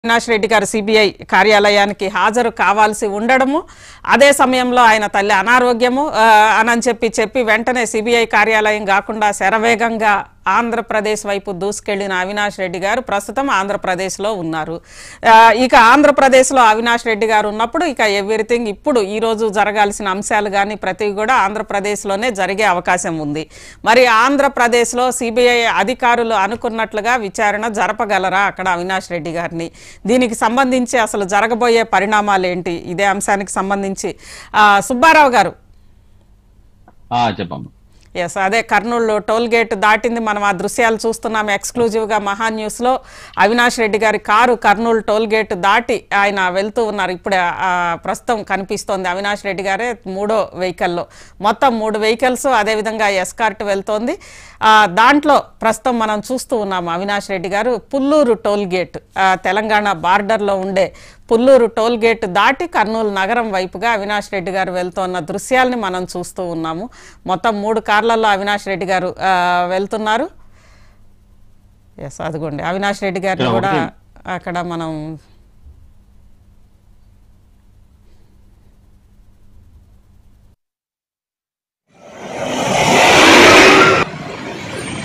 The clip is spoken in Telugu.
అవినాష్ రెడ్డి గారు సిబిఐ కార్యాలయానికి హాజరు కావాల్సి ఉండడము అదే సమయంలో ఆయన తల్లి అనారోగ్యము ఆ, అని చెప్పి చెప్పి వెంటనే సిబిఐ కార్యాలయం కాకుండా శరవేగంగా ఆంధ్రప్రదేశ్ వైపు దూసుకెళ్లిన అవినాష్ రెడ్డి గారు ప్రస్తుతం ఆంధ్రప్రదేశ్లో ఉన్నారు ఆ, ఇక ఆంధ్రప్రదేశ్లో అవినాష్ రెడ్డి గారు ఉన్నప్పుడు ఇక ఎవ్రీథింగ్ ఇప్పుడు ఈ రోజు జరగాల్సిన అంశాలు కానీ ప్రతివి కూడా ఆంధ్రప్రదేశ్లోనే జరిగే అవకాశం ఉంది మరి ఆంధ్రప్రదేశ్లో సిబిఐ అధికారులు అనుకున్నట్లుగా విచారణ జరపగలరా అక్కడ అవినాష్ రెడ్డి గారిని దీనికి సంబంధించి అసలు జరగబోయే పరిణామాలు ఏంటి ఇదే అంశానికి సంబంధించి ఆ, సుబ్బారావు గారు ఆ, చెప్పమ్మా ఎస్ అదే కర్నూలు టోల్ గేట్ దాటింది మనం ఆ దృశ్యాలు చూస్తున్నాం ఎక్స్క్లూజివ్గా మహా న్యూస్లో అవినాష్ రెడ్డి గారి కారు కర్నూలు టోల్ గేట్ దాటి ఆయన వెళ్తూ ఉన్నారు ఇప్పుడు ప్రస్తుతం కనిపిస్తోంది అవినాష్ రెడ్డి గారే మూడో వెహికల్లో మొత్తం మూడు వెహికల్స్ అదేవిధంగా ఎస్కార్ట్ వెళ్తోంది ఆ, దాంట్లో ప్రస్తుతం మనం చూస్తూ ఉన్నాము అవినాష్ రెడ్డి గారు పుల్లూరు టోల్ గేట్ ఆ, తెలంగాణ బార్డర్లో ఉండే పుల్లూరు టోల్ గేట్ దాటి కర్నూలు నగరం వైపుగా అవినాష్ రెడ్డి గారు వెళ్తున్న దృశ్యాల్ని మనం చూస్తూ ఉన్నాము మొత్తం మూడు కార్లలో అవినాష్ రెడ్డి గారు ఆ, వెళ్తున్నారు ఎస్ అదిగోండి అవినాష్ రెడ్డి గారిని ఇక్కడ కూడా ఒకటి. అక్కడ మనం